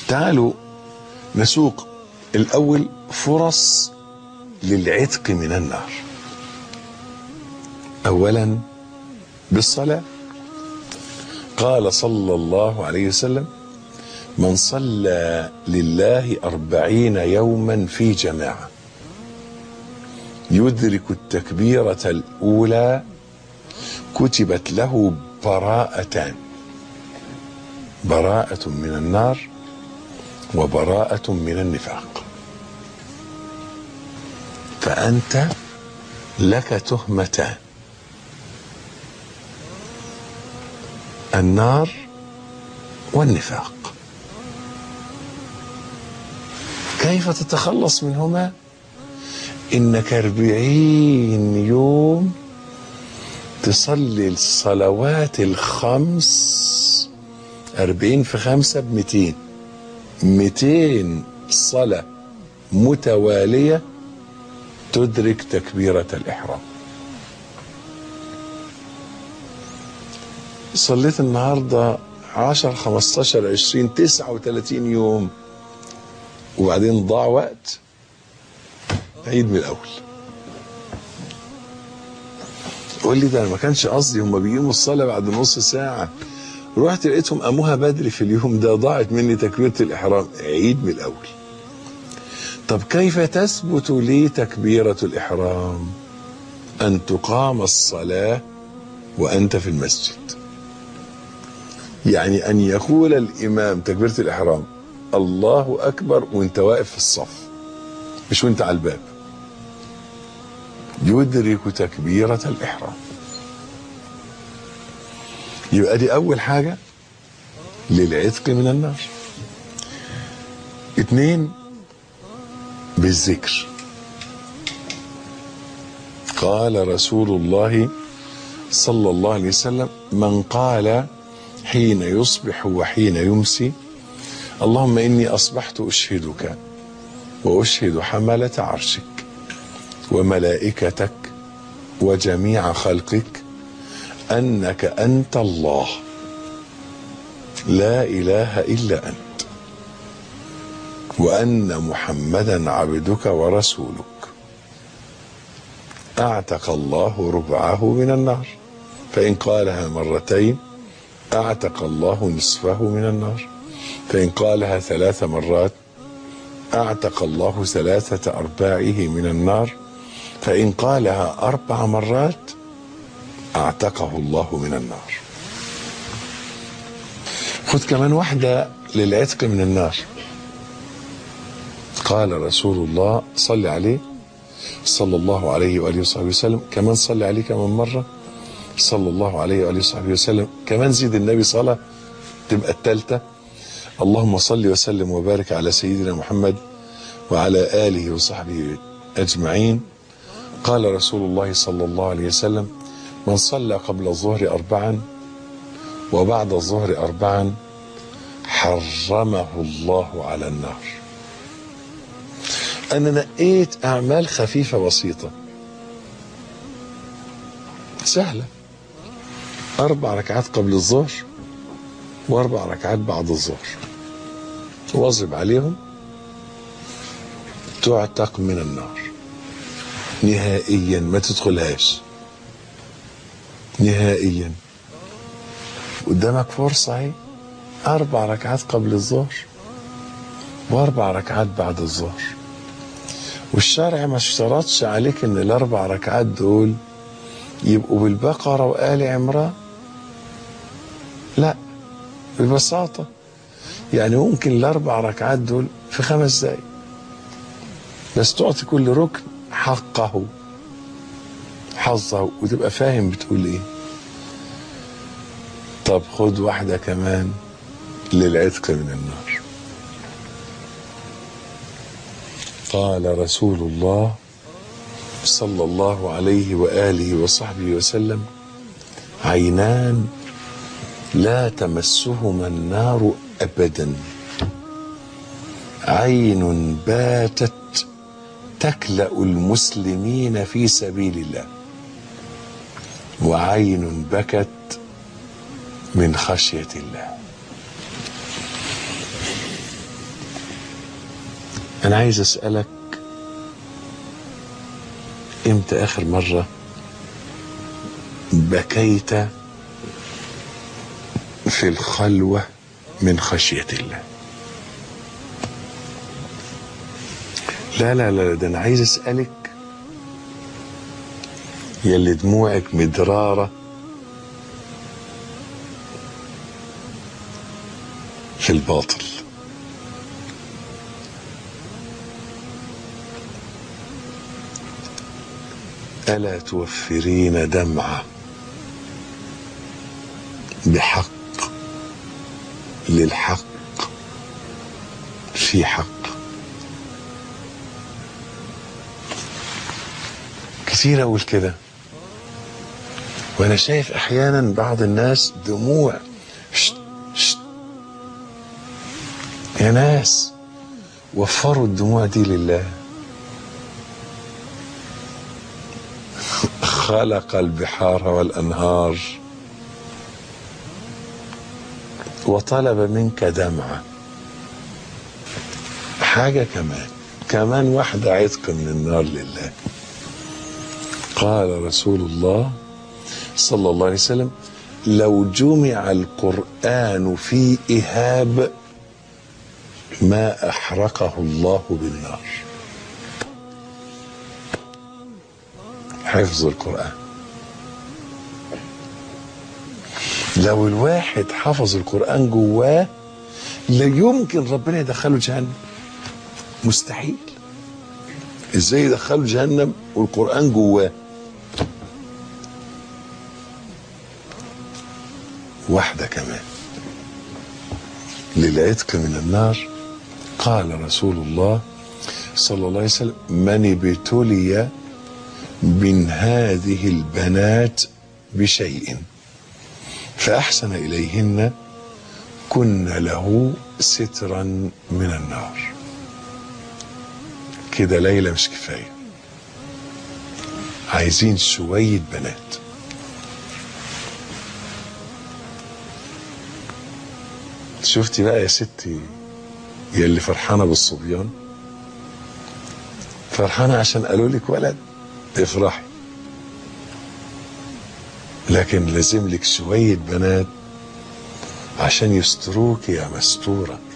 تعالوا نسوق الأول فرص للعتق من النار أولا بالصلاة قال صلى الله عليه وسلم من صلى لله أربعين يوما في جماعة يدرك التكبيرة الأولى كتبت له براءتان براءة من النار وبراءة من النفاق فأنت لك تهمتان النار والنفاق كيف تتخلص منهما إنك أربعين يوم تصلي الصلوات الخمس أربعين في خمسة بمتين ميتين صلاة متوالية تدرك تكبيرة الإحرام صليت النهاردة عشر خمستاشر عشرين تسعة وثلاثين يوم وبعدين ضاع وقت عيد من الأول قول لي ده أنا ما كانش قصدي هم بيقيموا الصلاة بعد نص ساعة رحت لقيتهم قاموها بدري في اليوم ده ضاعت مني تكبيرة الإحرام عيد من الأول طب كيف تثبت لي تكبيرة الإحرام أن تقام الصلاة وأنت في المسجد يعني أن يقول الإمام تكبيرة الإحرام الله أكبر وأنت واقف في الصف مش وأنت على الباب يدرك تكبيرة الإحرام يبقى دي أول حاجة للعتق من النار اتنين بالذكر قال رسول الله صلى الله عليه وسلم من قال حين يصبح وحين يمسي اللهم إني أصبحت أشهدك وأشهد حملة عرشك وملائكتك وجميع خلقك انك انت الله لا اله الا انت وان محمدا عبدك ورسولك اعتق الله ربعه من النار فان قالها مرتين اعتق الله نصفه من النار فان قالها ثلاث مرات اعتق الله ثلاثه ارباعه من النار فان قالها اربع مرات اعتقه الله من النار خذ كمان واحدة للعتق من النار قال رسول الله صل عليه صلى الله عليه وآله وصحبه وسلم كمان صلي عليه كمان مرة صلى الله عليه وآله وصحبه وسلم كمان زيد النبي صلاة تبقى التالتة اللهم صل وسلم وبارك على سيدنا محمد وعلى آله وصحبه أجمعين قال رسول الله صلى الله عليه وسلم من صلى قبل الظهر أربعا وبعد الظهر أربعا حرمه الله على النار أنا نقيت أعمال خفيفة بسيطة سهلة أربع ركعات قبل الظهر وأربع ركعات بعد الظهر واظب عليهم تعتق من النار نهائيا ما تدخلهاش نهائيا قدامك فرصة اهي أربع ركعات قبل الظهر وأربع ركعات بعد الظهر والشرع ما اشترطش عليك إن الأربع ركعات دول يبقوا بالبقرة وآل عمران لا ببساطة يعني ممكن الأربع ركعات دول في خمس دقايق بس تعطي كل ركن حقه حظه وتبقى فاهم بتقول ايه طب خد واحدة كمان للعتق من النار قال رسول الله صلى الله عليه وآله وصحبه وسلم عينان لا تمسهما النار أبدا عين باتت تكلأ المسلمين في سبيل الله وعين بكت من خشية الله انا عايز اسالك امتى اخر مره بكيت في الخلوه من خشيه الله لا لا لا ده انا عايز اسالك يلي دموعك مدراره في الباطل الا توفرين دمعه بحق للحق في حق كتير اقول كده وانا شايف احيانا بعض الناس دموع شت شت يا ناس وفروا الدموع دي لله خلق البحار والانهار وطلب منك دمعه حاجه كمان كمان واحده عتق من النار لله قال رسول الله صلى الله عليه وسلم لو جمع القرآن في إهاب ما أحرقه الله بالنار حفظ القرآن لو الواحد حفظ القرآن جواه لا يمكن ربنا يدخله جهنم مستحيل ازاي يدخله جهنم والقرآن جواه واحدة كمان للعتق من النار قال رسول الله صلى الله عليه وسلم من ابتلي من هذه البنات بشيء فأحسن إليهن كن له سترا من النار كده ليلة مش كفاية عايزين شوية بنات شفتي بقى يا ستي يا اللي فرحانه بالصبيان فرحانه عشان قالوا لك ولد افرحي لكن لازم لك شويه بنات عشان يستروك يا مستوره